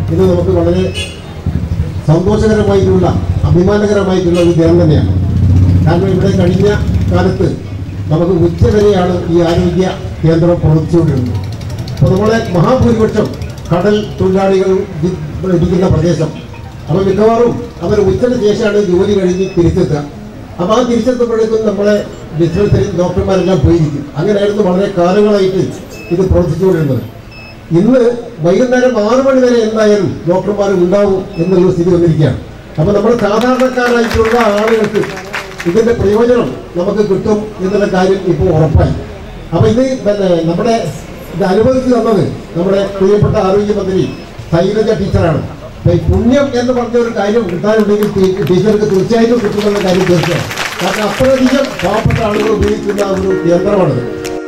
ഇത് നമുക്ക് വളരെ സന്തോഷകരമായിട്ടുള്ള അഭിമാനകരമായിട്ടുള്ള ഒരു ദിനം തന്നെയാണ് കാരണം ഇവിടെ കഴിഞ്ഞ കാലത്ത് നമുക്ക് ഉച്ചവരെയാണ് ഈ ആരോഗ്യ കേന്ദ്രം പ്രവർത്തിച്ചുകൊണ്ടിരുന്നത് അപ്പോൾ നമ്മളെ മഹാഭൂരിപക്ഷം കടൽ തൊഴിലാളികൾ ഇ- ഇരിക്കുന്ന പ്രദേശം അപ്പോൾ മിക്കവാറും അവർ ഉച്ചയ്ക്ക് ശേഷമാണ് ജോലി കഴിഞ്ഞ് തിരിച്ചെത്തുക അപ്പോൾ ആ തിരിച്ചെത്തുമ്പോഴേക്കും നമ്മളെ ഡിസ്പെൻസറിൽ ഡോക്ടർമാരെല്ലാം പോയിരിക്കും അങ്ങനെയായിരുന്നു വളരെ കാലങ്ങളായിട്ട് ഇത് പ്രവർത്തിച്ചുകൊണ്ടിരുന്നത് ഇന്ന് വൈകുന്നേരം ആറ് മണി വരെ എന്തായാലും ഡോക്ടർമാർ ഉണ്ടാവും എന്നുള്ള സ്ഥിതി വന്നിരിക്കുകയാണ് അപ്പോൾ നമ്മുടെ സാധാരണക്കാരായിട്ടുള്ള ആളുകൾക്ക് ഇതിന്റെ പ്രയോജനം നമുക്ക് കിട്ടും എന്നുള്ള കാര്യം ഇപ്പോൾ ഉറപ്പായി അപ്പോൾ ഇത് പിന്നെ നമ്മുടെ ഇത് അനുവദിച്ചു തന്നത് നമ്മുടെ പ്രിയപ്പെട്ട ആരോഗ്യമന്ത്രി ശൈലജ ടീച്ചറാണ് അപ്പോൾ ഈ പുണ്യം എന്ന് പറഞ്ഞ ഒരു കാര്യം കിട്ടാനുണ്ടെങ്കിൽ ടീ- ടീച്ചർക്ക് തീർച്ചയായിട്ടും കിട്ടുമെന്ന കാര്യം തീർച്ചയായും കാരണം അത്രയധികം പാവപ്പെട്ട ആളുകൾ ഉപയോഗിക്കുന്ന ഒരു കേന്ദ്രമാണിത്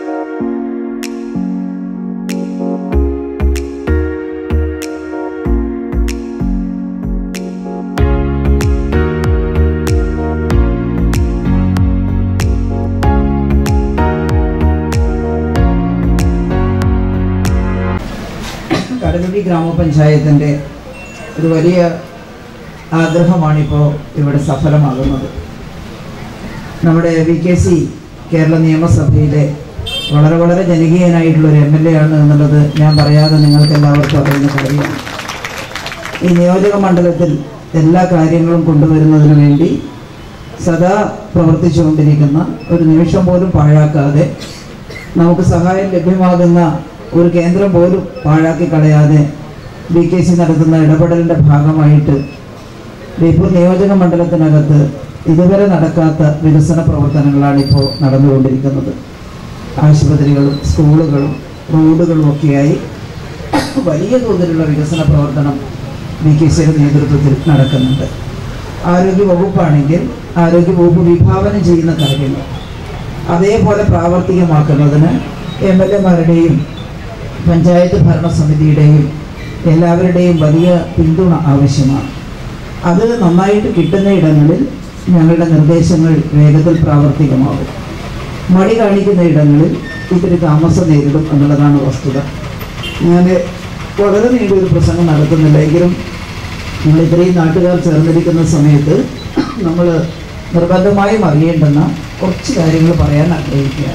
കടലുടി ഗ്രാമപഞ്ചായത്തിൻ്റെ ഒരു വലിയ ആഗ്രഹമാണിപ്പോൾ ഇവിടെ സഫലമാകുന്നത് നമ്മുടെ വി കെ സി കേരള നിയമസഭയിലെ വളരെ വളരെ ജനകീയനായിട്ടുള്ള ഒരു എം എൽ എ ആണ് എന്നുള്ളത് ഞാൻ പറയാതെ നിങ്ങൾക്ക് എല്ലാവർക്കും അറിയുന്ന കാര്യമാണ് ഈ നിയോജക മണ്ഡലത്തിൽ എല്ലാ കാര്യങ്ങളും കൊണ്ടുവരുന്നതിന് വേണ്ടി സദാ പ്രവർത്തിച്ചുകൊണ്ടിരിക്കുന്ന ഒരു നിമിഷം പോലും പാഴാക്കാതെ നമുക്ക് സഹായം ലഭ്യമാകുന്ന ഒരു കേന്ദ്രം പോലും പാഴാക്കി കളയാതെ ബി കെ സി നടത്തുന്ന ഇടപെടലിൻ്റെ ഭാഗമായിട്ട് ബേപ്പൂർ നിയോജക മണ്ഡലത്തിനകത്ത് ഇതുവരെ നടക്കാത്ത വികസന പ്രവർത്തനങ്ങളാണ് ഇപ്പോൾ നടന്നുകൊണ്ടിരിക്കുന്നത് ആശുപത്രികളും സ്കൂളുകളും റോഡുകളും ഒക്കെയായി വലിയ തോതിലുള്ള വികസന പ്രവർത്തനം ബി കെ സിയുടെ നേതൃത്വത്തിൽ നടക്കുന്നുണ്ട് ആരോഗ്യ വകുപ്പാണെങ്കിൽ ആരോഗ്യ വകുപ്പ് വിഭാവനം ചെയ്യുന്ന കാര്യങ്ങൾ അതേപോലെ പ്രാവർത്തികമാക്കുന്നതിന് എം എൽ എമാരുടെയും പഞ്ചായത്ത് ഭരണസമിതിയുടെയും എല്ലാവരുടെയും വലിയ പിന്തുണ ആവശ്യമാണ് അത് നന്നായിട്ട് കിട്ടുന്ന ഇടങ്ങളിൽ ഞങ്ങളുടെ നിർദ്ദേശങ്ങൾ വേഗത്തിൽ പ്രാവർത്തികമാകും മടി കാണിക്കുന്ന ഇടങ്ങളിൽ ഇത്തിരി താമസം നേരിടും എന്നുള്ളതാണ് വസ്തുത ഞാൻ വളരെ നീണ്ടൊരു പ്രസംഗം നടത്തുന്നില്ല എങ്കിലും നമ്മൾ ഇത്രയും നാട്ടുകാർ ചേർന്നിരിക്കുന്ന സമയത്ത് നമ്മൾ നിർബന്ധമായും അറിയേണ്ടുന്ന കുറച്ച് കാര്യങ്ങൾ പറയാൻ ആഗ്രഹിക്കുകയാണ്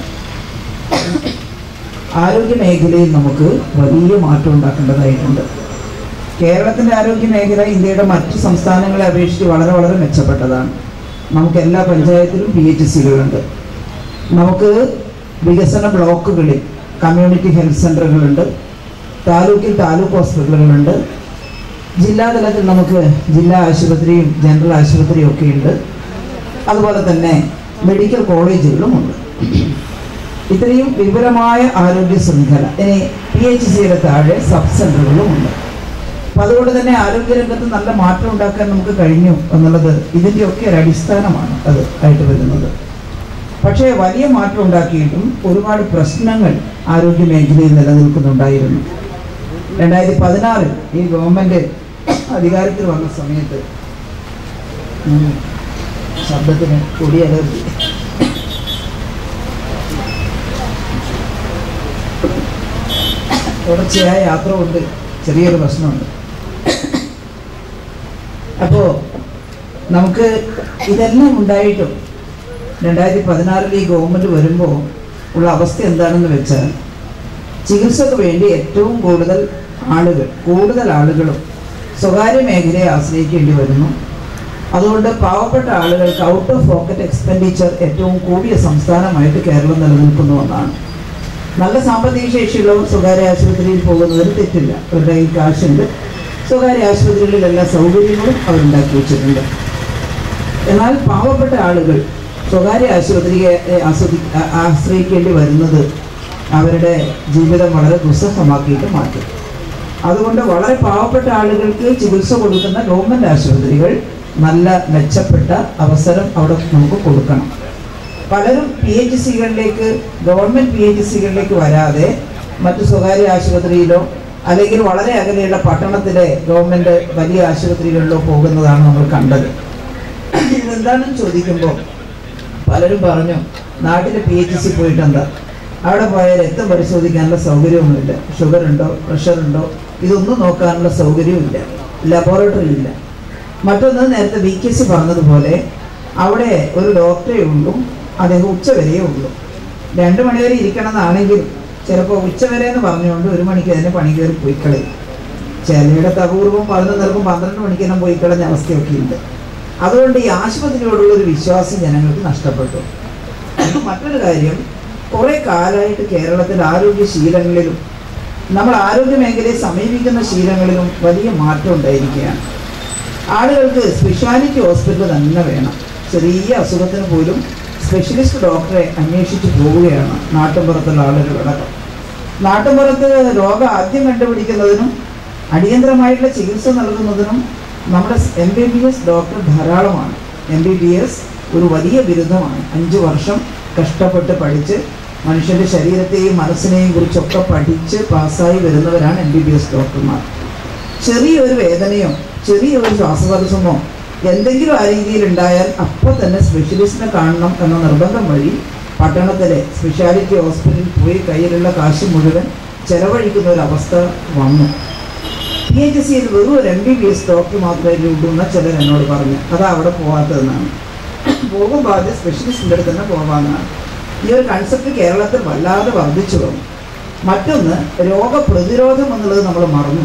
ആരോഗ്യ മേഖലയിൽ നമുക്ക് വലിയ മാറ്റം ഉണ്ടാക്കേണ്ടതായിട്ടുണ്ട് കേരളത്തിൻ്റെ ആരോഗ്യ മേഖല ഇന്ത്യയുടെ മറ്റ് സംസ്ഥാനങ്ങളെ അപേക്ഷിച്ച് വളരെ വളരെ മെച്ചപ്പെട്ടതാണ് നമുക്ക് എല്ലാ പഞ്ചായത്തിലും പി എച്ച് സികളുണ്ട് നമുക്ക് വികസന ബ്ലോക്കുകളിൽ കമ്മ്യൂണിറ്റി ഹെൽത്ത് സെൻ്ററുകളുണ്ട് താലൂക്കിൽ താലൂക്ക് ഹോസ്പിറ്റലുകളുണ്ട് ജില്ലാതലത്തിൽ നമുക്ക് ജില്ലാ ആശുപത്രിയും ജനറൽ ആശുപത്രിയും ഒക്കെ ഉണ്ട് അതുപോലെ തന്നെ മെഡിക്കൽ കോളേജുകളുമുണ്ട് ഇത്രയും വിപുലമായ ആരോഗ്യ ശൃംഖല ഇനി പി എച്ച് സിയുടെ താഴെ സബ് സെൻ്ററുകളുമുണ്ട് അപ്പം അതുകൊണ്ട് തന്നെ ആരോഗ്യരംഗത്ത് നല്ല മാറ്റം ഉണ്ടാക്കാൻ നമുക്ക് കഴിഞ്ഞു എന്നുള്ളത് ഇതിൻ്റെയൊക്കെ ഒരു അടിസ്ഥാനമാണ് അത് ആയിട്ട് വരുന്നത് പക്ഷേ വലിയ മാറ്റം ഉണ്ടാക്കിയിട്ടും ഒരുപാട് പ്രശ്നങ്ങൾ ആരോഗ്യ മേഖലയിൽ നിലനിൽക്കുന്നുണ്ടായിരുന്നു രണ്ടായിരത്തി പതിനാറിൽ ഈ ഗവൺമെൻറ് അധികാരത്തിൽ വന്ന സമയത്ത് ഉം, ശബ്ദത്തിന് കൊടി അലർജി തുടർച്ചയായ യാത്ര കൊണ്ട് ചെറിയൊരു പ്രശ്നമുണ്ട് അപ്പോൾ നമുക്ക് ഇതെല്ലാം ഉണ്ടായിട്ടും രണ്ടായിരത്തി പതിനാറിൽ ഈ ഗവൺമെൻറ് വരുമ്പോൾ ഉള്ള അവസ്ഥ എന്താണെന്ന് വെച്ചാൽ ചികിത്സക്ക് വേണ്ടി ഏറ്റവും കൂടുതൽ ആളുകൾ കൂടുതൽ ആളുകളും സ്വകാര്യ മേഖലയെ ആശ്രയിക്കേണ്ടി വരുന്നു അതുകൊണ്ട് പാവപ്പെട്ട ആളുകൾക്ക് ഔട്ട് ഓഫ് പോക്കറ്റ് എക്സ്പെൻഡിച്ചർ ഏറ്റവും കൂടിയ സംസ്ഥാനമായിട്ട് കേരളം നിലനിൽക്കുന്നു എന്നാണ് നല്ല സാമ്പത്തിക ശേഷിയുള്ളവർ സ്വകാര്യ ആശുപത്രിയിൽ പോകുന്നതിന് തെറ്റില്ല അവരുടെ കയ്യിൽ കാശുണ്ട് സ്വകാര്യ ആശുപത്രികളിൽ എല്ലാ സൗകര്യങ്ങളും അവരുണ്ടാക്കി വെച്ചിട്ടുണ്ട് എന്നാൽ പാവപ്പെട്ട ആളുകൾ സ്വകാര്യ ആശുപത്രിയെ എ, ആസ്വദി ആ- ആശ്രയിക്കേണ്ടി വരുന്നത് അവരുടെ ജീവിതം വളരെ ദുസ്സഹമാക്കിയിട്ട് മാറ്റും അതുകൊണ്ട് വളരെ പാവപ്പെട്ട ആളുകൾക്ക് ചികിത്സ കൊടുക്കുന്ന ഗവൺമെൻറ് ആശുപത്രികൾ നല്ല മെച്ചപ്പെട്ട അവസരം അവിടെ നമുക്ക് കൊടുക്കണം പലരും പി എച്ച് സികളിലേക്ക് ഗവൺമെൻറ് പി എച്ച് സികളിലേക്ക് വരാതെ മറ്റു സ്വകാര്യ ആശുപത്രിയിലോ അല്ലെങ്കിൽ വളരെ അകലെയുള്ള പട്ടണത്തിലെ ഗവൺമെൻറ് വലിയ ആശുപത്രികളിലോ പോകുന്നതാണ് നമ്മൾ കണ്ടത് ഇതെന്താണെന്ന് ചോദിക്കുമ്പോൾ പലരും പറഞ്ഞു നാട്ടിലെ പി എച്ച് സി പോയിട്ട് എന്താ അവിടെ പോയാൽ രക്തം പരിശോധിക്കാനുള്ള സൗകര്യമൊന്നുമില്ല ഷുഗർ ഉണ്ടോ പ്രഷർ ഉണ്ടോ ഇതൊന്നും നോക്കാനുള്ള സൗകര്യമില്ല ലബോറട്ടറി ഇല്ല മറ്റൊന്ന് നേരത്തെ വി കെ സി പറഞ്ഞതുപോലെ അവിടെ ഒരു ഡോക്ടറേ ഉള്ളൂ അദ്ദേഹം ഉച്ചവരെയേ ഉള്ളൂ രണ്ട് മണിവരെ ഇരിക്കണം എന്നാണെങ്കിൽ ചിലപ്പോൾ ഉച്ചവരെ എന്ന് പറഞ്ഞുകൊണ്ട് ഒരു മണിക്ക് തന്നെ പണി കയറി പോയി കളയും ചിലയിടത്ത് അപൂർവം പതിനൊന്നരക്കും പന്ത്രണ്ട് മണിക്ക് തന്നെ പോയി കളഞ്ഞ അവസ്ഥയൊക്കെ ഉണ്ട് അതുകൊണ്ട് ഈ ആശുപത്രിയോടുള്ള ഒരു വിശ്വാസം ജനങ്ങൾക്ക് നഷ്ടപ്പെട്ടു മറ്റൊരു കാര്യം കുറെ കാലമായിട്ട് കേരളത്തിൽ ആരോഗ്യ ശീലങ്ങളിലും നമ്മൾ ആരോഗ്യ മേഖലയെ സമീപിക്കുന്ന ശീലങ്ങളിലും വലിയ മാറ്റം ഉണ്ടായിരിക്കുകയാണ് ആളുകൾക്ക് സ്പെഷ്യാലിറ്റി ഹോസ്പിറ്റൽ തന്നെ വേണം ചെറിയ അസുഖത്തിന് പോലും സ്പെഷ്യലിസ്റ്റ് ഡോക്ടറെ അന്വേഷിച്ച് പോവുകയാണ് നാട്ടിൻപുറത്തുള്ള ആളുകളടക്കം നാട്ടിൻപുറത്ത് രോഗം ആദ്യം കണ്ടുപിടിക്കുന്നതിനും അടിയന്തരമായിട്ടുള്ള ചികിത്സ നൽകുന്നതിനും നമ്മുടെ M B B S doctor ധാരാളമാണ് എം ബി ബി എസ് ഒരു വലിയ ബിരുദമാണ് അഞ്ച് വർഷം കഷ്ടപ്പെട്ട് പഠിച്ച് മനുഷ്യൻ്റെ ശരീരത്തെയും മനസ്സിനെയും കുറിച്ചൊക്കെ പഠിച്ച് പാസ്സായി വരുന്നവരാണ് എം ബി ബി എസ് ഡോക്ടർമാർ ചെറിയൊരു വേദനയോ ചെറിയൊരു ശ്വാസതടസ്സമോ എന്തെങ്കിലും ആ രീതിയിൽ ഉണ്ടായാൽ അപ്പോൾ തന്നെ സ്പെഷ്യലിസ്റ്റിനെ കാണണം എന്ന നിർബന്ധം വഴി പട്ടണത്തിലെ സ്പെഷ്യാലിറ്റി ഹോസ്പിറ്റലിൽ പോയി കയ്യിലുള്ള കാശ് മുഴുവൻ ചെലവഴിക്കുന്ന ഒരു അവസ്ഥ വന്നു പി എച്ച് സിയിൽ വെറും ഒരു M B B S doctor മാത്രമേ ഉള്ളൂ എന്ന് ചിലർ എന്നോട് പറഞ്ഞു അതാ അവിടെ പോകാത്തതെന്നാണ് പോകുമ്പോൾ ആദ്യം സ്പെഷ്യലിസ്റ്റിൻ്റെ അടുത്ത് തന്നെ പോകാമെന്നാണ് ഈ ഒരു കൺസെപ്റ്റ് കേരളത്തിൽ വല്ലാതെ വർദ്ധിച്ചു വന്നു മറ്റൊന്ന് രോഗപ്രതിരോധം എന്നുള്ളത് നമ്മൾ മറന്നു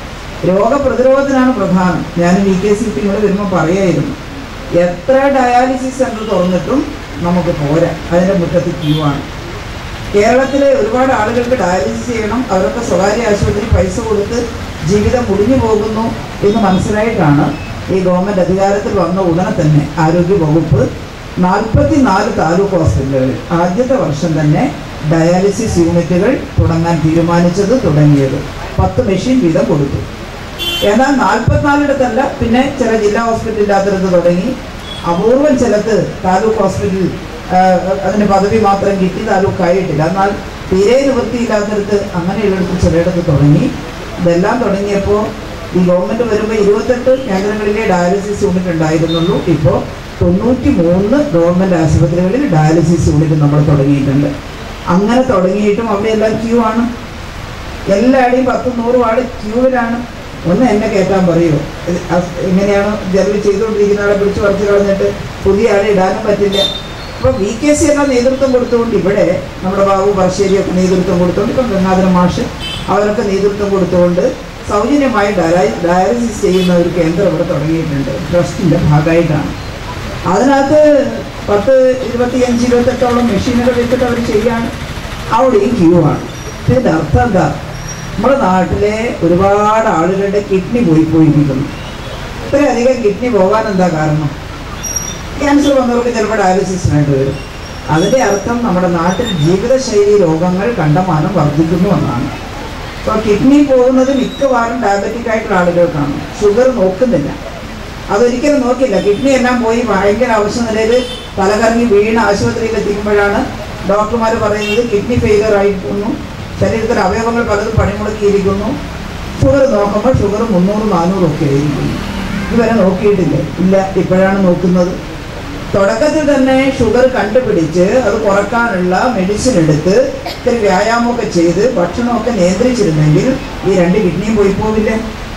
രോഗപ്രതിരോധത്തിനാണ് പ്രധാനം ഞാൻ വി കെ സി പി ഇവിടെ വരുമ്പോൾ പറയായിരുന്നു എത്ര ഡയാലിസിസ് സെൻറ്റർ തുറന്നിട്ടും നമുക്ക് പോരാ അതിൻ്റെ മുറ്റത്ത് ക്യൂ ആണ് കേരളത്തിലെ ഒരുപാട് ആളുകൾക്ക് ഡയാലിസിസ് ചെയ്യണം അവരൊക്കെ സ്വകാര്യ ആശുപത്രി പൈസ കൊടുത്ത് ജീവിതം മുടിഞ്ഞു പോകുന്നു എന്ന് മനസ്സിലായിട്ടാണ് ഈ ഗവൺമെൻറ് അധികാരത്തിൽ വന്ന ഉടനെ തന്നെ ആരോഗ്യ വകുപ്പ് നാൽപ്പത്തി നാല് താലൂക്ക് ഹോസ്പിറ്റലുകളിൽ ആദ്യത്തെ വർഷം തന്നെ ഡയാലിസിസ് യൂണിറ്റുകൾ തുടങ്ങാൻ തീരുമാനിച്ചത് തുടങ്ങിയത് പത്ത് മെഷീൻ വീതം കൊടുത്തു എന്നാൽ നാൽപ്പത്തിനാലിടത്തല്ല പിന്നെ ചില ജില്ലാ ഹോസ്പിറ്റലില്ലാത്തിടത്ത് തുടങ്ങി അപൂർവം ചിലത്ത് താലൂക്ക് ഹോസ്പിറ്റൽ ആ, അതിന് പദവി മാത്രം കിട്ടി താലൂക്ക് ആയിട്ടില്ല എന്നാൽ തീരെ നിവൃത്തിയില്ലാത്തിടത്ത് അങ്ങനെയുള്ളിടത്ത് ചിലയിടത്ത് തുടങ്ങി ഇതെല്ലാം തുടങ്ങിയപ്പോൾ ഈ ഗവൺമെൻറ് വരുമ്പോൾ ഇരുപത്തെട്ട് കേന്ദ്രങ്ങളിലെ ഡയാലിസിസ് യൂണിറ്റ് ഉണ്ടായിരുന്നുള്ളൂ ഇപ്പോൾ തൊണ്ണൂറ്റി മൂന്ന് ഗവൺമെൻറ് ആശുപത്രികളിൽ ഡയാലിസിസ് യൂണിറ്റ് നമ്മൾ തുടങ്ങിയിട്ടുണ്ട് അങ്ങനെ തുടങ്ങിയിട്ടും അവിടെ എല്ലാം ക്യൂ ആണ് എല്ലാവരുടെയും പത്തും നൂറും ആള് ക്യൂവിലാണ് ഒന്ന് എന്നെ കയറ്റാൻ പറയുമോ ഇത് അസ്- ഇങ്ങനെയാണ് ജർവി ചെയ്തുകൊണ്ടിരിക്കുന്ന ആളെ പിടിച്ച് പറിച്ചു കളഞ്ഞിട്ട് പുതിയ ആളെ ഇടാനും പറ്റില്ല അപ്പോൾ വി കെ സി എല്ലാം നേതൃത്വം കൊടുത്തുകൊണ്ട് ഇവിടെ നമ്മുടെ ബാബു പറശ്ശേരിയൊക്കെ നേതൃത്വം കൊടുത്തുകൊണ്ട് ഇപ്പം ഗംഗാധരൻ മാഷ് അവരൊക്കെ നേതൃത്വം കൊടുത്തുകൊണ്ട് സൗജന്യമായി ഡയാ- ഡയാലിസിസ് ചെയ്യുന്ന ഒരു കേന്ദ്രം ഇവിടെ തുടങ്ങിയിട്ടുണ്ട് ട്രസ്റ്റിൻ്റെ ഭാഗമായിട്ടാണ് അതിനകത്ത് പത്ത് ഇരുപത്തിയഞ്ച് ഇരുപത്തെട്ടോളം മെഷീനുകൾ വെച്ചിട്ട് അവർ ചെയ്യാണ് അവിടെയും ക്യൂ ആണ് ഇതിൻ്റെ അർത്ഥം എന്താ നമ്മുടെ നാട്ടിലെ ഒരുപാട് ആളുകളുടെ കിഡ്നി പോയി പോയിരിക്കുന്നു ഇത്രയധികം കിഡ്നി പോകാൻ എന്താ കാരണം ക്യാൻസർ വന്നവർക്ക് ചിലപ്പോൾ ഡയാലിസിസിനായിട്ട് വരും അതിൻ്റെ അർത്ഥം നമ്മുടെ നാട്ടിൽ ജീവിതശൈലി രോഗങ്ങൾ കണ്ടമാനം വർദ്ധിക്കുന്നു എന്നാണ് ഇപ്പോൾ കിഡ്നി പോകുന്നത് മിക്കവാറും ഡയബറ്റിക് ആയിട്ടുള്ള ആളുകൾക്കാണ് ഷുഗർ നോക്കുന്നില്ല അതൊരിക്കലും നോക്കില്ല കിഡ്നി എല്ലാം പോയി ഭയങ്കര അവസ്ഥ നിലയിൽ തലകറങ്ങി വീണ് ആശുപത്രിയിൽ എത്തിക്കുമ്പോഴാണ് ഡോക്ടർമാർ പറയുന്നത് കിഡ്നി ഫെയിലിയർ ആയിരിക്കുന്നു ശരീരത്തിൽ അവയവങ്ങൾ പലതും പണിമുടക്കിയിരിക്കുന്നു ഷുഗർ നോക്കുമ്പോൾ ഷുഗർ മുന്നൂറ് നാനൂറും ഒക്കെ ആയിരിക്കുന്നു ഇതുവരെ നോക്കിയിട്ടില്ല ഇല്ല ഇപ്പോഴാണ് നോക്കുന്നത് തുടക്കത്തിൽ തന്നെ ഷുഗർ കണ്ടുപിടിച്ച് അത് കുറക്കാനുള്ള മെഡിസിൻ എടുത്ത് ഇത്തിരി വ്യായാമമൊക്കെ ചെയ്ത് ഭക്ഷണമൊക്കെ നിയന്ത്രിച്ചിരുന്നെങ്കിൽ ഈ രണ്ട് കിഡ്നിയും പോയി പോവില്ലേ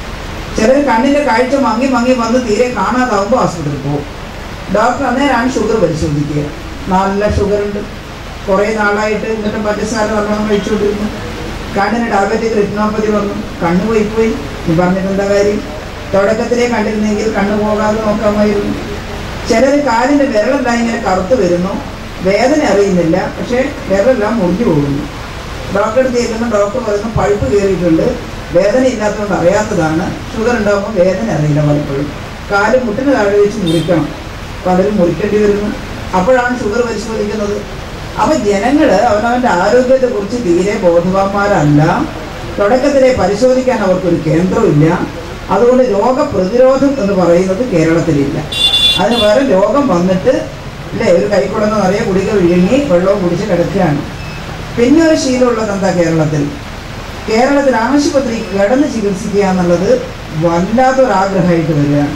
ചിലർ കണ്ണിന്റെ കാഴ്ച മങ്ങി മങ്ങി വന്ന് തീരെ കാണാതാവുമ്പോൾ ആശുപത്രിയിൽ പോകും ഡോക്ടർ അന്നേരമാണ് ഷുഗർ പരിശോധിക്കുക നല്ല ഷുഗർ ഉണ്ട് കുറേ നാളായിട്ട് എന്നിട്ട് പഞ്ചസാര നല്ലോണം കഴിച്ചുകൊണ്ടിരുന്നു കണ്ണിന് ഡയബറ്റിക് റിറ്റിനോപ്പതി വന്നു കണ്ണ് പോയി പോയി നീ പറഞ്ഞിട്ട് എന്താ കാര്യം തുടക്കത്തിലേ കണ്ടിരുന്നെങ്കിൽ കണ്ണ് പോകാതെ നോക്കാമായിരുന്നു ചിലർ കാലിൻ്റെ വിരലെല്ലാം ഇങ്ങനെ കറുത്ത് വരുന്നു വേദന അറിയുന്നില്ല പക്ഷേ വിരലെല്ലാം മുറിഞ്ഞു പോകുന്നു ഡോക്ടറെ അടുത്ത് ചെല്ലുമ്പോൾ ഡോക്ടർ പറയുന്നു പഴുപ്പ് കയറിയിട്ടുണ്ട് വേദന ഇല്ലാത്തതുകൊണ്ട് അറിയാത്തതാണ് ഷുഗർ ഉണ്ടാകുമ്പോൾ വേദന അറിയില്ല പലപ്പോഴും കാല് മുട്ടിന് താഴെ വെച്ച് മുറിക്കണം പലരും മുറിക്കേണ്ടി വരുന്നു അപ്പോഴാണ് ഷുഗർ പരിശോധിക്കുന്നത് അപ്പം ജനങ്ങൾ അവനവൻ്റെ ആരോഗ്യത്തെക്കുറിച്ച് തീരെ ബോധവാന്മാരല്ല തുടക്കത്തിലെ പരിശോധിക്കാൻ അവർക്കൊരു കേന്ദ്രമില്ല അതുകൊണ്ട് രോഗപ്രതിരോധം എന്ന് പറയുന്നത് കേരളത്തിലില്ല അതിന് പകരം രോഗം വന്നിട്ട് അല്ലേ ഒരു കൈക്കുടന്ന് നിറയെ കുടിക വിഴുങ്ങി വെള്ളവും കുടിച്ച് കിടക്കുകയാണ് പിന്നെ ഒരു ശീലമുള്ളത് എന്താ കേരളത്തിൽ കേരളത്തിൽ ആശുപത്രി കിടന്ന് ചികിത്സിക്കുക എന്നുള്ളത് വല്ലാത്തൊരാഗ്രഹമായിട്ട് വരികയാണ്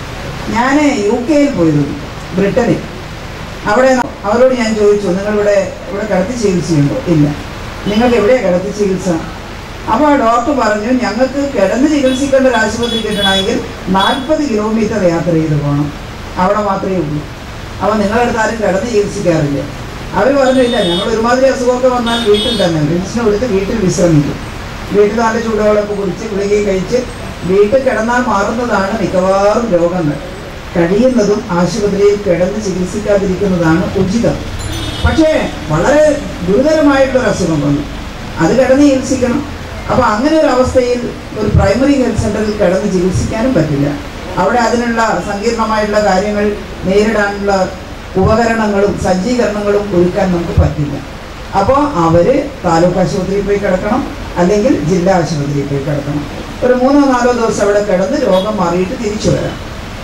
ഞാൻ യു കെയിൽ പോയിരുന്നു ബ്രിട്ടനിൽ അവിടെ ന- അവരോട് ഞാൻ ചോദിച്ചു നിങ്ങളിവിടെ ഇവിടെ കിടത്തി ചികിത്സയുണ്ടോ ഇല്ല നിങ്ങൾക്ക് എവിടെയാണ് കിടത്തി ചികിത്സ അപ്പോൾ ആ ഡോക്ടർ പറഞ്ഞു ഞങ്ങൾക്ക് കിടന്ന് ചികിത്സിക്കേണ്ട ഒരു ആശുപത്രി കിട്ടണമെങ്കിൽ നാൽപ്പത് കിലോമീറ്റർ യാത്ര ചെയ്ത് പോകണം അവിടെ മാത്രമേ ഉള്ളൂ അപ്പോൾ നിങ്ങളടുത്ത് ആരും കിടന്ന് ചികിത്സിക്കാറില്ല അവർ പറഞ്ഞില്ല ഞങ്ങൾ ഒരുമാതിരി അസുഖമൊക്കെ വന്നാൽ വീട്ടിൽ തന്നെ മെഡിസിൻ കൊടുത്ത് വീട്ടിൽ വിശ്രമിക്കും വീട്ടിൽ നല്ല ചൂടുവെള്ളമൊക്കെ കുടിച്ച് ഗുളികയും കഴിച്ച് വീട്ടിൽ കിടന്നാൽ മാറുന്നതാണ് മിക്കവാറും രോഗങ്ങൾ കഴിയുന്നതും ആശുപത്രിയിൽ കിടന്ന് ചികിത്സിക്കാതിരിക്കുന്നതാണ് ഉചിതം പക്ഷേ വളരെ ഗുരുതരമായിട്ടുള്ളൊരു അസുഖം വന്നു അത് കിടന്ന് ചികിത്സിക്കണം അപ്പോൾ അങ്ങനെ ഒരു അവസ്ഥയിൽ ഒരു പ്രൈമറി ഹെൽത്ത് സെൻ്ററിൽ കിടന്ന് ചികിത്സിക്കാനും പറ്റില്ല അവിടെ അതിനുള്ള സങ്കീർണമായിട്ടുള്ള കാര്യങ്ങൾ നേരിടാനുള്ള ഉപകരണങ്ങളും സജ്ജീകരണങ്ങളും ഒരുക്കാൻ നമുക്ക് പറ്റില്ല അപ്പോൾ അവർ താലൂക്ക് ആശുപത്രിയിൽ പോയി കിടക്കണം അല്ലെങ്കിൽ ജില്ലാ ആശുപത്രിയിൽ പോയി കിടക്കണം ഒരു മൂന്നോ നാലോ ദിവസം അവിടെ കിടന്ന് രോഗം മാറിയിട്ട് തിരിച്ചു വരാം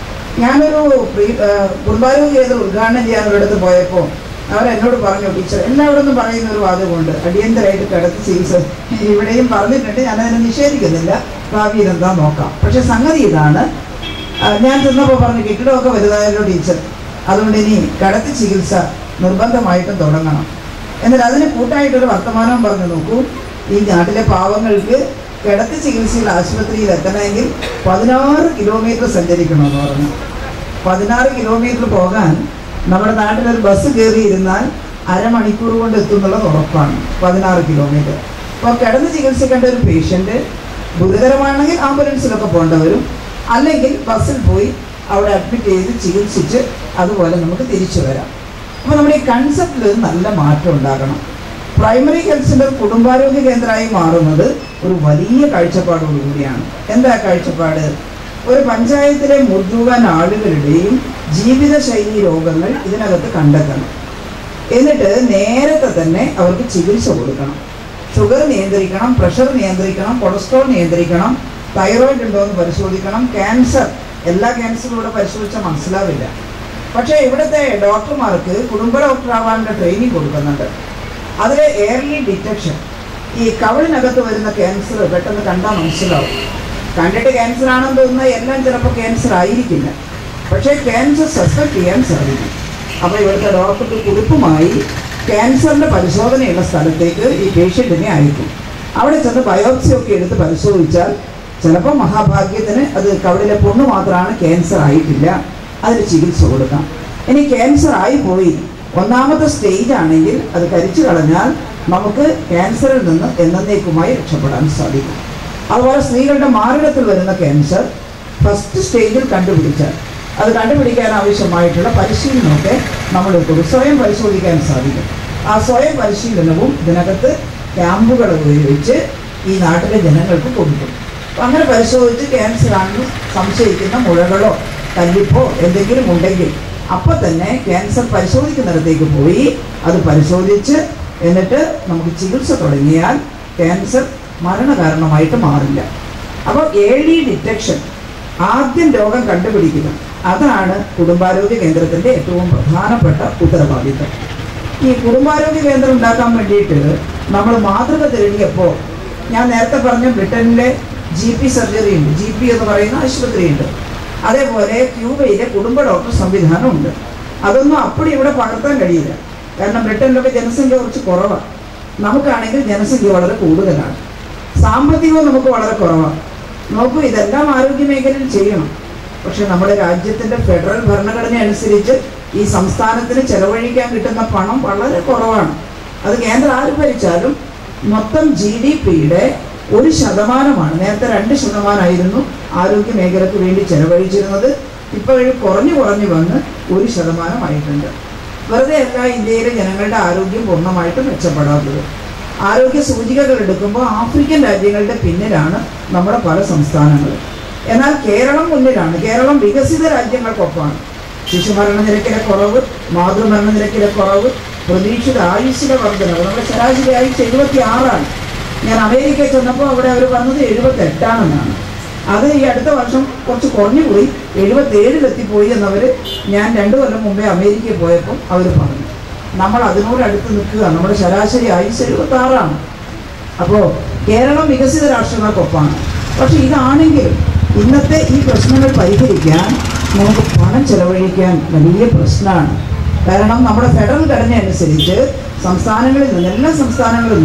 ഞാനൊരു പ്രീ- ആ, കുടുംബാരോഗ്യ കേന്ദ്രം ഉദ്ഘാടനം ചെയ്യാൻ ഒരിടത്ത് പോയപ്പോൾ അവർ എന്നോട് പറഞ്ഞു ടീച്ചർ എല്ലായിടത്തും പറയുന്ന ഒരു വാദമുണ്ട് അടിയന്തരമായിട്ട് കിടത്തി ചികിത്സ ഇവിടെയും പറഞ്ഞിട്ടുണ്ട് ഞാനതിനെ നിഷേധിക്കുന്നില്ല ഭാവിയിൽ എന്താ നോക്കാം പക്ഷെ സംഗതി ഇതാണ് ആ, ഞാൻ ചെന്നപ്പോൾ പറഞ്ഞു കെട്ടിടമൊക്കെ വലുതായല്ലോ ടീച്ചർ അതുകൊണ്ട് ഇനി കിടത്തി ചികിത്സ നിർബന്ധമായിട്ടും തുടങ്ങണം എന്നാൽ അതിന് കൂട്ടായിട്ടൊരു വർത്തമാനം പറഞ്ഞു നോക്കൂ ഈ നാട്ടിലെ പാവങ്ങൾക്ക് കിടത്തി ചികിത്സയിൽ ആശുപത്രിയിൽ എത്തണമെങ്കിൽ പതിനാറ് കിലോമീറ്റർ സഞ്ചരിക്കണമെന്ന് പറഞ്ഞു പതിനാറ് കിലോമീറ്റർ പോകാൻ നമ്മുടെ നാട്ടിലൊരു ബസ് കയറിയിരുന്നാൽ അരമണിക്കൂർ കൊണ്ട് എത്തുന്നുള്ളത് ഉറപ്പാണ് പതിനാറ് കിലോമീറ്റർ അപ്പോൾ കിടന്ന് ചികിത്സിക്കേണ്ട ഒരു പേഷ്യൻ്റ് ഗുരുതരമാണെങ്കിൽ ആംബുലൻസിലൊക്കെ പോകേണ്ടി വരും അല്ലെങ്കിൽ ബസ്സിൽ പോയി അവിടെ അഡ്മിറ്റ് ചെയ്ത് ചികിത്സിച്ച് അതുപോലെ നമുക്ക് തിരിച്ചു വരാം അപ്പോൾ നമ്മുടെ ഈ കൺസെപ്റ്റിൽ ഒരു നല്ല മാറ്റം ഉണ്ടാകണം പ്രൈമറി ഹെൽത്ത് സെൻ്റർ കുടുംബാരോഗ്യ കേന്ദ്രമായി മാറുന്നത് ഒരു വലിയ കാഴ്ചപ്പാടോടുകൂടിയാണ് എന്താ കാഴ്ചപ്പാട് ഒരു പഞ്ചായത്തിലെ മുഴുവൻ ആളുകളുടെയും ജീവിതശൈലി രോഗങ്ങൾ ഇതിനകത്ത് കണ്ടെത്തണം എന്നിട്ട് നേരത്തെ തന്നെ അവർക്ക് ചികിത്സ കൊടുക്കണം ഷുഗർ നിയന്ത്രിക്കണം പ്രഷർ നിയന്ത്രിക്കണം കൊളസ്ട്രോൾ നിയന്ത്രിക്കണം തൈറോയിഡ് ഉണ്ടോ എന്ന് പരിശോധിക്കണം ക്യാൻസർ എല്ലാ ക്യാൻസറും ഇവിടെ പരിശോധിച്ചാൽ മനസ്സിലാവില്ല പക്ഷേ ഇവിടുത്തെ ഡോക്ടർമാർക്ക് കുടുംബ ഡോക്ടർ ആവാനുള്ള ട്രെയിനിങ് കൊടുക്കുന്നുണ്ട് അതിൽ എയർലി ഡിറ്റക്ഷൻ ഈ കവളിനകത്ത് വരുന്ന ക്യാൻസർ പെട്ടെന്ന് കണ്ടാൽ മനസ്സിലാവും കണ്ടിട്ട് ക്യാൻസർ ആണെന്ന് തോന്നുന്ന എല്ലാം ചിലപ്പോൾ ക്യാൻസർ ആയിരിക്കില്ല പക്ഷേ ക്യാൻസർ സസ്പെക്ട് ചെയ്യാൻ സാധിക്കും അപ്പോൾ ഇവിടുത്തെ ഡോക്ടർക്ക് കുറിപ്പുമായി ക്യാൻസറിൻ്റെ പരിശോധനയുള്ള സ്ഥലത്തേക്ക് ഈ പേഷ്യൻറ്റിനെ അയക്കും അവിടെ ചെന്ന് ബയോപ്സി ഒക്കെ എടുത്ത് പരിശോധിച്ചാൽ ചിലപ്പോൾ മഹാഭാഗ്യത്തിന് അത് കവളിലെ പൊണ്ണ് മാത്രമാണ് ക്യാൻസർ ആയിട്ടില്ല അതിന് ചികിത്സ കൊടുക്കാം ഇനി ക്യാൻസർ ആയി പോയി ഒന്നാമത്തെ സ്റ്റേജ് ആണെങ്കിൽ അത് കരിച്ചു കളഞ്ഞാൽ നമുക്ക് ക്യാൻസറിൽ നിന്ന് എന്നേക്കുമായി രക്ഷപ്പെടാൻ സാധിക്കും അതുപോലെ സ്ത്രീകളുടെ മാറിടത്തിൽ വരുന്ന ക്യാൻസർ ഫസ്റ്റ് സ്റ്റേജിൽ കണ്ടുപിടിച്ചാൽ അത് കണ്ടുപിടിക്കാൻ ആവശ്യമായിട്ടുള്ള പരിശീലനമൊക്കെ നമ്മൾ കൊടുക്കും സ്വയം പരിശോധിക്കാൻ സാധിക്കും ആ സ്വയം പരിശീലനവും ഇതിനകത്ത് ക്യാമ്പുകൾ ഉപയോഗിച്ച് ഈ നാട്ടിലെ ജനങ്ങൾക്ക് കൊടുക്കും അപ്പം അങ്ങനെ പരിശോധിച്ച് ക്യാൻസർ ആണെന്ന് സംശയിക്കുന്ന മുഴകളോ കല്ലിപ്പോ എന്തെങ്കിലും ഉണ്ടെങ്കിൽ അപ്പം തന്നെ ക്യാൻസർ പരിശോധിക്കുന്നിടത്തേക്ക് പോയി അത് പരിശോധിച്ച് എന്നിട്ട് നമുക്ക് ചികിത്സ തുടങ്ങിയാൽ ക്യാൻസർ മരണകാരണമായിട്ട് മാറില്ല അപ്പോൾ ഏർലി ഡിറ്റക്ഷൻ ആദ്യം രോഗം കണ്ടുപിടിക്കുക അതാണ് കുടുംബാരോഗ്യ കേന്ദ്രത്തിൻ്റെ ഏറ്റവും പ്രധാനപ്പെട്ട ഉത്തരവാദിത്തം ഈ കുടുംബാരോഗ്യ കേന്ദ്രം ഉണ്ടാക്കാൻ വേണ്ടിയിട്ട് നമ്മൾ മാതൃക തേടിയപ്പോൾ ഞാൻ നേരത്തെ പറഞ്ഞ ബ്രിട്ടനിലെ ജി പി സർജറി ഉണ്ട് ജി പി എന്ന് പറയുന്ന ആശുപത്രിയുണ്ട് അതേപോലെ ക്യൂബയിലെ കുടുംബ ഡോക്ടർ സംവിധാനമുണ്ട് അതൊന്നും അപ്പടി ഇവിടെ പകർത്താൻ കഴിയില്ല കാരണം ബ്രിട്ടനിലൊക്കെ ജനസംഖ്യ കുറച്ച് കുറവാണ് നമുക്കാണെങ്കിൽ ജനസംഖ്യ വളരെ കൂടുതലാണ് സാമ്പത്തികവും നമുക്ക് വളരെ കുറവാണ് നോക്കൂ ഇതെല്ലാം ആരോഗ്യ മേഖലയിൽ ചെയ്യണം പക്ഷെ നമ്മുടെ രാജ്യത്തിൻ്റെ ഫെഡറൽ ഭരണഘടന അനുസരിച്ച് ഈ സംസ്ഥാനത്തിന് ചെലവഴിക്കാൻ കിട്ടുന്ന പണം വളരെ കുറവാണ് അത് കേന്ദ്രം ആര് ഭരിച്ചാലും മൊത്തം ജി ഡി പിയുടെ ഒരു ശതമാനമാണ് നേരത്തെ രണ്ട് ശതമാനമായിരുന്നു ആരോഗ്യ മേഖലയ്ക്ക് വേണ്ടി ചെലവഴിച്ചിരുന്നത് ഇപ്പോൾ ഇത് കുറഞ്ഞു കുറഞ്ഞു വന്ന് ഒരു ശതമാനമായിട്ടുണ്ട് വെറുതെ അല്ല ഇന്ത്യയിലെ ജനങ്ങളുടെ ആരോഗ്യം പൂർണ്ണമായിട്ടും മെച്ചപ്പെടാത്തത് ആരോഗ്യ സൂചികകൾ എടുക്കുമ്പോൾ ആഫ്രിക്കൻ രാജ്യങ്ങളുടെ പിന്നിലാണ് നമ്മുടെ പല സംസ്ഥാനങ്ങളും എന്നാൽ കേരളം മുന്നിലാണ് കേരളം വികസിത രാജ്യങ്ങൾക്കൊപ്പമാണ് ശിശുമരണ നിരക്കിലെ കുറവ് മാതൃമരണ നിരക്കിലെ കുറവ് പ്രതീക്ഷിത ആയുസ്സിലെ വർധനവ് നമ്മുടെ ശരാശരി ആയുസ് എഴുപത്തി ആറാണ് ഞാൻ അമേരിക്കയിൽ ചെന്നപ്പോൾ അവിടെ അവർ പറഞ്ഞത് എഴുപത്തി എട്ടാണെന്നാണ് അത് ഈ അടുത്ത വർഷം കുറച്ച് കുറഞ്ഞു പോയി എഴുപത്തേഴിലെത്തിപ്പോയി എന്നവർ ഞാൻ രണ്ടു കൊല്ലം മുമ്പേ അമേരിക്കയിൽ പോയപ്പോൾ അവർ പറഞ്ഞു നമ്മൾ അതിനോട് അടുത്ത് നിൽക്കുക നമ്മുടെ ശരാശരി ആയുസ് എഴുപത്തി ആറാണ് അപ്പോൾ കേരളം വികസിത രാഷ്ട്രങ്ങൾക്കൊപ്പമാണ് പക്ഷെ ഇതാണെങ്കിലും ഇന്നത്തെ ഈ പ്രശ്നങ്ങൾ പരിഹരിക്കാൻ നമുക്ക് പണം ചെലവഴിക്കാൻ വലിയ പ്രശ്നമാണ് കാരണം നമ്മുടെ ഫെഡറൽ ഘടന അനുസരിച്ച് സംസ്ഥാനങ്ങളിൽ നിന്ന് എല്ലാ സംസ്ഥാനങ്ങളിൽ നിന്നും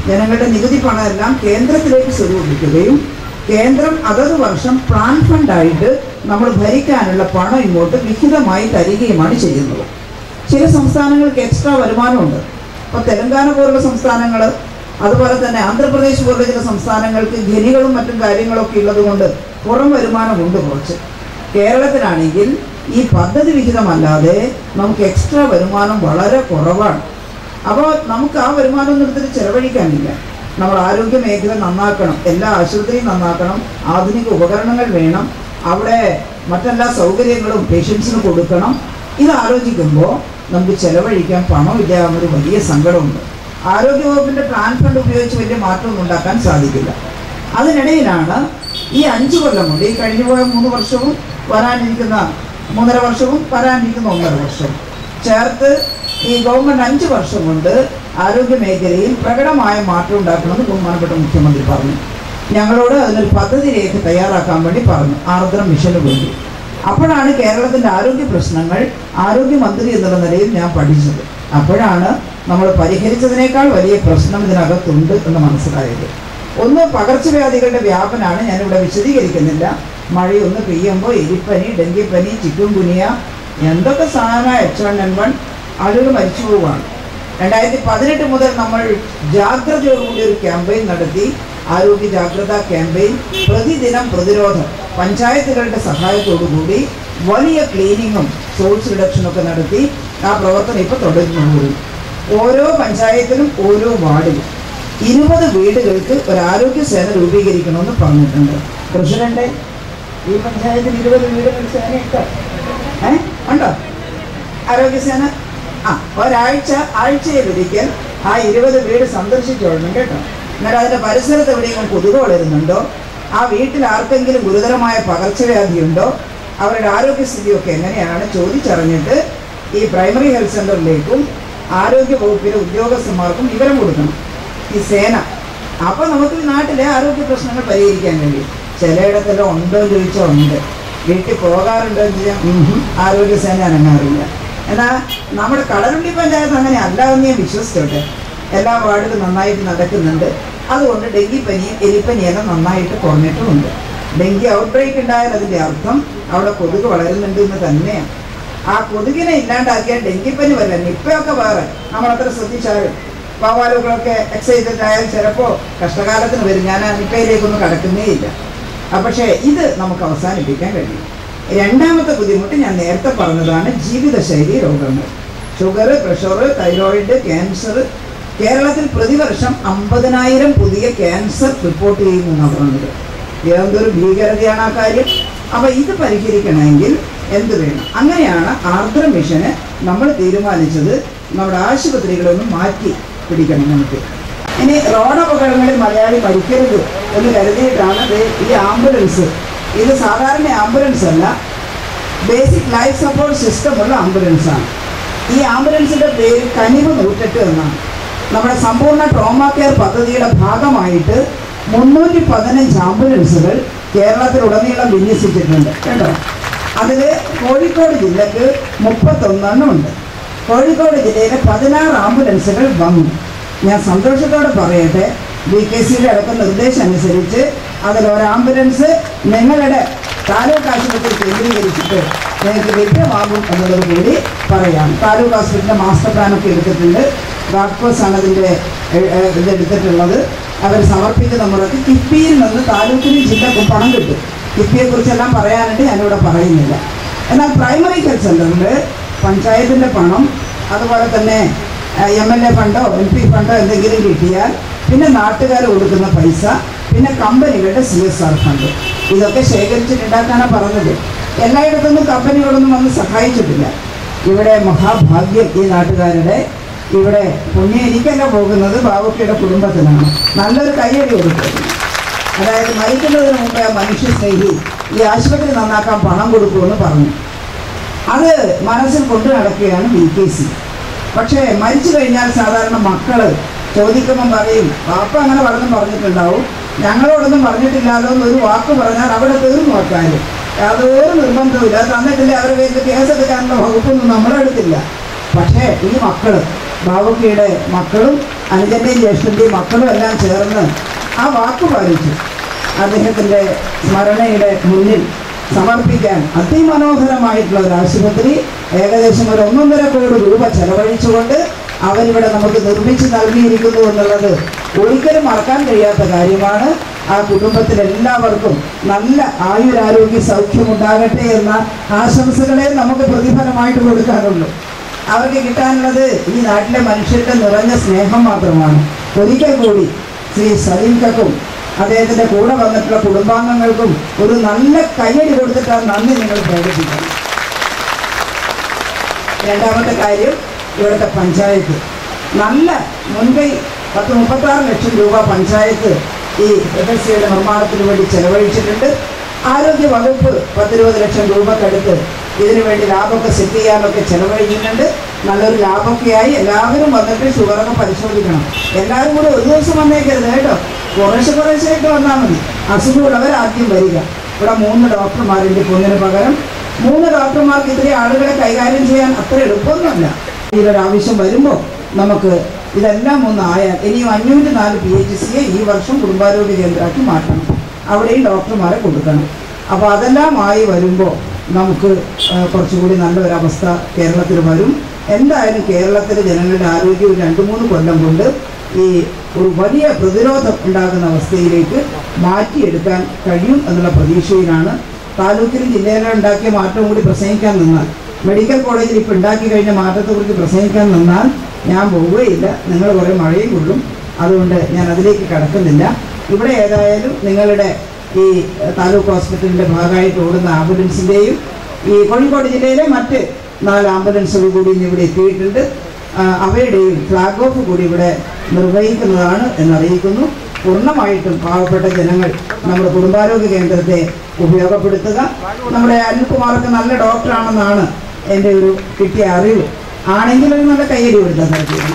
ജനങ്ങളുടെ നികുതി പണമെല്ലാം കേന്ദ്രത്തിലേക്ക് സ്വരൂപിക്കുകയും കേന്ദ്രം അതത് വർഷം പ്ലാൻ ഫണ്ടായിട്ട് നമ്മൾ ഭരിക്കാനുള്ള പണം ഇങ്ങോട്ട് വിഹിതമായി തരികയുമാണ് ചെയ്യുന്നത് ചില സംസ്ഥാനങ്ങൾക്ക് എക്സ്ട്രാ വരുമാനമുണ്ട് ഇപ്പോൾ തെലങ്കാന പോലുള്ള സംസ്ഥാനങ്ങൾ അതുപോലെ തന്നെ ആന്ധ്രാപ്രദേശ് പോലുള്ള ചില സംസ്ഥാനങ്ങൾക്ക് ഖനികളും മറ്റും കാര്യങ്ങളൊക്കെ ഉള്ളത് കൊണ്ട് പുറം വരുമാനമുണ്ട് കുറച്ച് കേരളത്തിലാണെങ്കിൽ ഈ പദ്ധതി വിഹിതമല്ലാതെ നമുക്ക് എക്സ്ട്രാ വരുമാനം വളരെ കുറവാണ് അപ്പോൾ നമുക്ക് ആ വരുമാനം ഒന്നും എടുത്തിട്ട് ചെലവഴിക്കാനില്ല നമ്മൾ ആരോഗ്യ മേഖല നന്നാക്കണം എല്ലാ ആശുപത്രിയും നന്നാക്കണം ആധുനിക ഉപകരണങ്ങൾ വേണം അവിടെ മറ്റെല്ലാ സൗകര്യങ്ങളും പേഷ്യൻസിന് കൊടുക്കണം ഇത് ആലോചിക്കുമ്പോൾ നമുക്ക് ചെലവഴിക്കാൻ പണമില്ല എന്നൊരു വലിയ സങ്കടമുണ്ട് ആരോഗ്യവകുപ്പിൻ്റെ പ്ലാൻ ഫണ്ട് ഉപയോഗിച്ച് വലിയ മാറ്റമൊന്നും ഉണ്ടാക്കാൻ സാധിക്കില്ല അതിനിടയിലാണ് ഈ അഞ്ച് കൊല്ലം കൊണ്ട് ഈ കഴിഞ്ഞു പോയ മൂന്ന് വർഷവും വരാനിരിക്കുന്ന മൂന്നര വർഷവും വരാനിരിക്കുന്ന ഒന്നര വർഷവും ചേർത്ത് ഈ ഗവൺമെന്റ് അഞ്ച് വർഷം കൊണ്ട് ആരോഗ്യ മേഖലയിൽ പ്രകടമായ മാറ്റം ഉണ്ടാക്കണമെന്ന് ബഹുമാനപ്പെട്ട മുഖ്യമന്ത്രി പറഞ്ഞു ഞങ്ങളോട് അതിനൊരു പദ്ധതി രേഖ തയ്യാറാക്കാൻ വേണ്ടി പറഞ്ഞു ആർദ്ര മിഷന് വേണ്ടി അപ്പോഴാണ് കേരളത്തിൻ്റെ ആരോഗ്യ പ്രശ്നങ്ങൾ ആരോഗ്യമന്ത്രി എന്നുള്ള നിലയിൽ ഞാൻ പഠിച്ചത് അപ്പോഴാണ് നമ്മൾ പരിഹരിച്ചതിനേക്കാൾ വലിയ പ്രശ്നം ഇതിനകത്തുണ്ട് എന്ന് മനസ്സിലായത് ഒന്ന് പകർച്ചവ്യാധികളുടെ വ്യാപനാണ് ഞാനിവിടെ വിശദീകരിക്കുന്നില്ല മഴയൊന്ന് പെയ്യുമ്പോൾ എലിപ്പനി ഡെങ്കിപ്പനി ചിക്കൻ കുനിയ എന്തൊക്കെ സാധനം എച്ച് വൺ എൻ വൺ ആളുകൾ മരിച്ചു പോവുകയാണ് രണ്ടായിരത്തി പതിനെട്ട് മുതൽ നമ്മൾ ജാഗ്രതയോടുകൂടി ഒരു ക്യാമ്പയിൻ നടത്തി ആരോഗ്യ ജാഗ്രതാ ക്യാമ്പയിൻ പ്രതിദിനം പ്രതിരോധം പഞ്ചായത്തുകളുടെ സഹായത്തോടുകൂടി വലിയ ക്ലീനിങ്ങും സോഴ്സ് റിഡക്ഷനും ഒക്കെ നടത്തി ആ പ്രവർത്തനം ഇപ്പോൾ തുടരുന്നു ഓരോ പഞ്ചായത്തിലും ഓരോ വാർഡിലും ഇരുപത് വീടുകൾക്ക് ഒരു ആരോഗ്യ സേന രൂപീകരിക്കണമെന്ന് പറഞ്ഞിട്ടുണ്ട് പ്രസിഡന്റ് ഈ പഞ്ചായത്തിൽ ഇരുപത് വീടുകൾ സേനയുണ്ടോ ഏ ഉണ്ടോ ആരോഗ്യസേന ആ ഒരാഴ്ച ആഴ്ചയിലൊരിക്കൽ ആ ഇരുപത് വീട് സന്ദർശിച്ചോളണം കേട്ടോ എന്നാൽ അതിൻ്റെ പരിസരത്ത് എവിടെയെങ്കിലും കൊതുക് വളരുന്നുണ്ടോ ആ വീട്ടിൽ ആർക്കെങ്കിലും ഗുരുതരമായ പകർച്ചവ്യാധിയുണ്ടോ അവരുടെ ആരോഗ്യസ്ഥിതിയൊക്കെ എങ്ങനെയാണ് ചോദിച്ചറിഞ്ഞിട്ട് ഈ പ്രൈമറി ഹെൽത്ത് സെൻ്ററിലേക്കും ആരോഗ്യ വകുപ്പിലെ ഉദ്യോഗസ്ഥന്മാർക്കും വിവരം കൊടുക്കണം ഈ സേന അപ്പോൾ നമുക്ക് ഈ നാട്ടിലെ ആരോഗ്യ പ്രശ്നങ്ങൾ പരിഹരിക്കാൻ കഴിയും ചിലയിടത്തെല്ലാം ഉണ്ടോ എന്ന് ചോദിച്ചാൽ ഉണ്ട് വീട്ടിൽ പോകാറുണ്ടോ എന്ന് ചോദിച്ചാൽ ഉം, ആരോഗ്യസേന അനങ്ങാറില്ല എന്നാൽ നമ്മുടെ കടലുണ്ടി പഞ്ചായത്ത് അങ്ങനെ അല്ല എന്ന് ഞാൻ വിശ്വസിച്ചോട്ടെ എല്ലാ വാർഡിലും നന്നായിട്ട് നടക്കുന്നുണ്ട് അതുകൊണ്ട് ഡെങ്കിപ്പനിയും എലിപ്പനിയെല്ലാം നന്നായിട്ട് കുറഞ്ഞിട്ടുമുണ്ട് ഡെങ്കി ഔട്ട് ബ്രേക്ക് ഉണ്ടായാൽ അതിൻ്റെ അർത്ഥം അവിടെ കൊതുക് വളരുന്നുണ്ട് എന്ന് തന്നെയാണ് ആ കൊതുകിനെ ഇല്ലാണ്ടാക്കിയാൽ ഡെങ്കിപ്പനി വരില്ല നിപ്പയൊക്കെ വേറെ നമ്മളത്ര ശ്രദ്ധിച്ചാലും വവ്വാലുകളൊക്കെ എക്സൈറ്റഡ് ആയാൽ ചിലപ്പോൾ കഷ്ടകാലത്തിന് വരും ഞാൻ ആ നിപ്പയിലേക്കൊന്നും കടക്കുന്നേ ഇല്ല ആ, പക്ഷേ ഇത് നമുക്ക് അവസാനിപ്പിക്കാൻ കഴിയും രണ്ടാമത്തെ ബുദ്ധിമുട്ട് ഞാൻ നേരത്തെ പറഞ്ഞതാണ് ജീവിതശൈലി രോഗങ്ങൾ ഷുഗർ പ്രഷർ തൈറോയിഡ് ക്യാൻസർ കേരളത്തിൽ പ്രതിവർഷം അമ്പതിനായിരം പുതിയ ക്യാൻസർ റിപ്പോർട്ട് ചെയ്യുമെന്നാണ് പറഞ്ഞത് എന്തൊരു ഭീകരതയാണ് ആ കാര്യം അപ്പോൾ ഇത് പരിഹരിക്കണമെങ്കിൽ എന്ത് വേണം അങ്ങനെയാണ് ആർദ്ര മിഷന് നമ്മൾ തീരുമാനിച്ചത് നമ്മുടെ ആശുപത്രികളൊന്ന് മാറ്റി പിടിക്കണം നമുക്ക് ഇനി റോഡ് അപകടങ്ങളിൽ മലയാളി മരിക്കരുത് എന്ന് കരുതിയിട്ടാണ് ദേ ഈ ആംബുലൻസ് ഇത് സാധാരണ ആംബുലൻസ് അല്ല ബേസിക് ലൈഫ് സപ്പോർട്ട് സിസ്റ്റം ഉള്ള ആംബുലൻസാണ് ഈ ആംബുലൻസിൻ്റെ പേര് കനിവ് നൂറ്റെട്ട് എന്നാണ് നമ്മുടെ സമ്പൂർണ്ണ ട്രോമ കെയർ പദ്ധതിയുടെ ഭാഗമായിട്ട് മുന്നൂറ്റി പതിനഞ്ച് ആംബുലൻസുകൾ കേരളത്തിലുടനീളം വിന്യസിച്ചിട്ടുണ്ട് കേട്ടോ അതിൽ കോഴിക്കോട് ജില്ലക്ക് മുപ്പത്തൊന്നെണ്ണം ഉണ്ട് കോഴിക്കോട് ജില്ലയിലെ പതിനാറ് ആംബുലൻസുകൾ വന്നു ഞാൻ സന്തോഷത്തോടെ പറയട്ടെ ബി കെ സിയുടെ അടക്കം നിർദ്ദേശം അനുസരിച്ച് അതിൽ ഒരു ആംബുലൻസ് നിങ്ങളുടെ താലൂക്ക് ആശുപത്രി കേന്ദ്രീകരിച്ചിട്ട് നിങ്ങൾക്ക് ലഭ്യമാകും എന്നുള്ളത് കൂടി പറയാം താലൂക്ക് ഹോസ്പിറ്റലിൻ്റെ മാസ്റ്റർ പ്ലാനൊക്കെ എടുത്തിട്ടുണ്ട് ഡോക്ടേഴ്സ് ആണ് അതിൻ്റെ എ- എ- ഇത് എടുത്തിട്ടുള്ളത് അവർ സമർപ്പിക്കുന്ന മുറയ്ക്ക് കിഫ്ബിയിൽ നിന്ന് താലൂക്കിനും ജില്ലക്കും പണം കിട്ടും കിഫ്ബിയെക്കുറിച്ചെല്ലാം പറയാനായിട്ട് ഞാനിവിടെ പറയുന്നില്ല എന്നാൽ പ്രൈമറി ഹെൽത്ത് സെൻ്ററിൽ പഞ്ചായത്തിൻ്റെ പണം അതുപോലെ തന്നെ എം എൽ എ ഫണ്ടോ എം പി ഫണ്ടോ എന്തെങ്കിലും കിട്ടിയാൽ പിന്നെ നാട്ടുകാർ കൊടുക്കുന്ന പൈസ പിന്നെ കമ്പനികളുടെ സി എസ് ആർ ഫണ്ട് ഇതൊക്കെ ശേഖരിച്ചിട്ടുണ്ടാക്കാനാണ് പറഞ്ഞത് എല്ലായിടത്തുനിന്നും കമ്പനികളൊന്നും വന്ന് സഹായിച്ചിട്ടില്ല ഇവിടെ മഹാഭാഗ്യം ഈ നാട്ടുകാരുടെ ഇവിടെ പുണ്യം എനിക്കല്ല പോകുന്നത് ബാബുക്കയുടെ കുടുംബത്തിനാണ് നല്ലൊരു കയ്യടി കൊടുക്കുന്നു അതായത് മരിക്കുന്നതിന് മുമ്പേ ആ മനുഷ്യ സ്നേഹി ഈ ആശുപത്രി നന്നാക്കാൻ പണം കൊടുക്കുമെന്ന് പറഞ്ഞു അത് മനസ്സിൽ കൊണ്ടു നടക്കുകയാണ് ബി കെ സി പക്ഷേ മരിച്ചു കഴിഞ്ഞാൽ സാധാരണ മക്കള് ചോദിക്കുമ്പം പറയും പാപ്പ അങ്ങനെ പലതും പറഞ്ഞിട്ടുണ്ടാവും ഞങ്ങളോടൊന്നും പറഞ്ഞിട്ടില്ലാലോ എന്നൊരു വാക്ക് പറഞ്ഞാൽ അവിടെ തീർന്നു വെക്കാൻ യാതൊരു നിർബന്ധവുമില്ല തന്നിട്ടില്ല അവരുടെ പേരിൽ കേസെടുക്കാനുള്ള വകുപ്പൊന്നും നമ്മളെടുത്തില്ല പക്ഷേ ഈ മക്കള് ബാബുക്കയുടെ മക്കളും അനുജന്റെയും ജ്യേഷ്ഠന്റെയും മക്കളും എല്ലാം ചേർന്ന് ആ വാക്ക് പാലിച്ചു അദ്ദേഹത്തിന്റെ സ്മരണയുടെ മുന്നിൽ സമർപ്പിക്കാൻ അതിമനോഹരമായിട്ടുള്ള ഒരു ആശുപത്രി ഏകദേശം ഒരു ഒന്നൊന്നര കോടി രൂപ ചെലവഴിച്ചുകൊണ്ട് അവരിവിടെ നമുക്ക് നിർമ്മിച്ചു നൽകിയിരിക്കുന്നു എന്നുള്ളത് ഒരിക്കലും മറക്കാൻ കഴിയാത്ത കാര്യമാണ് ആ കുടുംബത്തിൽ എല്ലാവർക്കും നല്ല ആയുരാരോഗ്യ സൗഖ്യം ഉണ്ടാകട്ടെ എന്ന ആശംസകളെ നമുക്ക് പ്രതിഫലമായിട്ട് കൊടുക്കാനുള്ളൂ അവർക്ക് കിട്ടാനുള്ളത് ഈ നാട്ടിലെ മനുഷ്യരുടെ നിറഞ്ഞ സ്നേഹം മാത്രമാണ് ഒരിക്കൽ കൂടി ശ്രീ സലീംക്കും അദ്ദേഹത്തിന്റെ കൂടെ വന്നിട്ടുള്ള കുടുംബാംഗങ്ങൾക്കും ഒരു നല്ല കയ്യടി കൊടുത്തിട്ട് ആ നന്ദി നിങ്ങൾ പ്രകടിപ്പിക്കണം രണ്ടാമത്തെ കാര്യം ഇവിടുത്തെ പഞ്ചായത്ത് നല്ല മുൻകൈ പത്ത് മുപ്പത്താറ് ലക്ഷം രൂപ പഞ്ചായത്ത് ഈ എഫ് എസ് സിയുടെ നിർമ്മാണത്തിന് വേണ്ടി ചെലവഴിച്ചിട്ടുണ്ട് ആരോഗ്യ വകുപ്പ് പത്തിരുപത് ലക്ഷം രൂപക്കടുത്ത് ഇതിനു വേണ്ടി ലാഭമൊക്കെ സെറ്റ് ചെയ്യാനൊക്കെ ചെലവഴിക്കുന്നുണ്ട് നല്ലൊരു ലാഭമൊക്കെയായി എല്ലാവരും വന്നിട്ട് ഷുഗറൊക്കെ പരിശോധിക്കണം എല്ലാവരും കൂടെ ഒരു ദിവസം വന്നേക്കരുത് കേട്ടോ കുറേശ്ശെ കുറേശ്ശെയൊക്കെ വന്നാൽ മതി അസുഖമുള്ളവർ ആദ്യം വരിക ഇവിടെ മൂന്ന് ഡോക്ടർമാരുണ്ട് പൊന്നിന് പകരം മൂന്ന് ഡോക്ടർമാർക്ക് ഇത്രയും ആളുകളെ കൈകാര്യം ചെയ്യാൻ അത്ര എളുപ്പമൊന്നുമല്ല ഇതിലൊരാവശ്യം വരുമ്പോൾ നമുക്ക് ഇതെല്ലാം ഒന്ന് ആയാൽ ഇനിയും അഞ്ഞൂറ്റി നാല് പി എച്ച് സിയെ ഈ വർഷം കുടുംബാരോഗ്യ കേന്ദ്രമാക്കി മാറ്റണം അവിടെയും ഡോക്ടർമാരെ കൊടുക്കണം അപ്പോൾ അതെല്ലാം ആയി വരുമ്പോൾ നമുക്ക് ആ, കുറച്ചുകൂടി നല്ലൊരവസ്ഥ കേരളത്തിൽ വരും എന്തായാലും കേരളത്തിലെ ജനങ്ങളുടെ ആരോഗ്യം ഒരു രണ്ട് മൂന്ന് കൊല്ലം കൊണ്ട് ഈ ഒരു വലിയ പ്രതിരോധം ഉണ്ടാകുന്ന അവസ്ഥയിലേക്ക് മാറ്റിയെടുക്കാൻ കഴിയും എന്നുള്ള പ്രതീക്ഷയിലാണ് താലൂക്കിലും ജില്ലയിലും ഉണ്ടാക്കിയ മാറ്റം കൂടി പ്രസംഗിക്കാൻ നിന്നാൽ മെഡിക്കൽ കോളേജിൽ ഇപ്പോൾ ഉണ്ടാക്കി കഴിഞ്ഞ മാറ്റത്തെക്കുറിച്ച് പ്രസംഗിക്കാൻ നിന്നാൽ ഞാൻ പോവുകയില്ല നിങ്ങൾ കുറേ മഴയും കൊള്ളും അതുകൊണ്ട് ഞാൻ അതിലേക്ക് കടക്കുന്നില്ല ഇവിടെ ഏതായാലും നിങ്ങളുടെ ഈ ഏഹ്, താലൂക്ക് ഹോസ്പിറ്റലിൻ്റെ ഭാഗമായിട്ട് ഓടുന്ന ആംബുലൻസിൻ്റെയും ഈ കോഴിക്കോട് ജില്ലയിലെ മറ്റ് നാല് ആംബുലൻസുകൾ കൂടി ഇന്ന് ഇവിടെ എത്തിയിട്ടുണ്ട് ആ, അവയുടെയും ഫ്ലാഗ് ഓഫ് കൂടി ഇവിടെ നിർവഹിക്കുന്നതാണ് എന്നറിയിക്കുന്നു പൂർണ്ണമായിട്ടും പാവപ്പെട്ട ജനങ്ങൾ നമ്മുടെ കുടുംബാരോഗ്യ കേന്ദ്രത്തെ ഉപയോഗപ്പെടുത്തുക നമ്മുടെ അനിൽകുമാറൊക്കെ നല്ല ഡോക്ടറാണെന്നാണ് എൻ്റെ ഒരു കിട്ടിയ അറിവ് ആണെങ്കിൽ ഒരു നല്ല കയ്യടി കൊടുത്താൽ നൽകിയിരുന്നു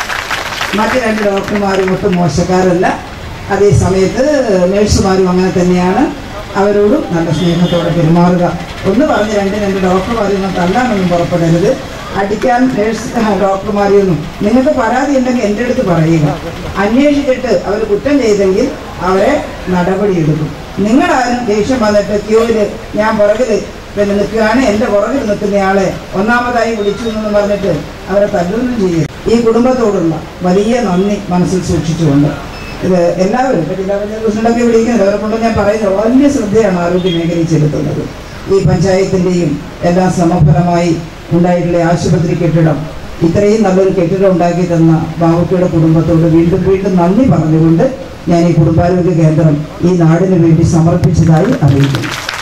മറ്റ് രണ്ട് ഡോക്ടർമാരും ഒട്ടും മോശക്കാരല്ല അതേ സമയത്ത് നഴ്സുമാരും അങ്ങനെ തന്നെയാണ് അവരോടും നല്ല സ്നേഹത്തോടെ പെരുമാറുക ഒന്ന് പറഞ്ഞ് രണ്ട് രണ്ട് ഡോക്ടർമാരെയൊന്നും തല്ലാനൊന്നും പുറപ്പെടരുത് അടിക്കാൻ നേഴ്സ് ഡോക്ടർമാരെയൊന്നും നിങ്ങൾക്ക് പരാതി ഉണ്ടെങ്കിൽ എൻ്റെ അടുത്ത് പറയുക അന്വേഷിച്ചിട്ട് അവർ കുറ്റം ചെയ്തെങ്കിൽ അവരെ നടപടിയെടുക്കും നിങ്ങളാരും ദേഷ്യം വന്നിട്ട് ക്യൂവിൽ ഞാൻ പുറകിൽ പിന്നെ നിൽക്കുകയാണ് എൻ്റെ പുറകിൽ നിൽക്കുന്നയാളെ ഒന്നാമതായി വിളിച്ചു എന്ന് പറഞ്ഞിട്ട് അവരെ തല്ലൊന്നും ചെയ്യും ഈ കുടുംബത്തോടുള്ള വലിയ നന്ദി മനസ്സിൽ സൂക്ഷിച്ചുകൊണ്ട് ഇത് എല്ലാവരും ഇപ്പൊ ജില്ലാ പഞ്ചായത്ത് പ്രസിഡന്റൊക്കെ വിളിക്കുന്നത് അവരെ കൊണ്ട് ഞാൻ പറയുന്നത് വലിയ ശ്രദ്ധയാണ് ആരോഗ്യ മേഖലയിൽ ചെലുത്തുന്നത് ഈ പഞ്ചായത്തിന്റെയും എല്ലാം സമഫലമായി ഉണ്ടായിട്ടുള്ള ആശുപത്രി കെട്ടിടം ഇത്രയും നല്ലൊരു കെട്ടിടം ഉണ്ടാക്കി തന്ന ബാബുക്കയുടെ കുടുംബത്തോട് വീണ്ടും വീണ്ടും നന്ദി പറഞ്ഞുകൊണ്ട് ഞാൻ ഈ കുടുംബാരോഗ്യ കേന്ദ്രം ഈ നാടിന് വേണ്ടി സമർപ്പിച്ചതായി അറിയിക്കുന്നു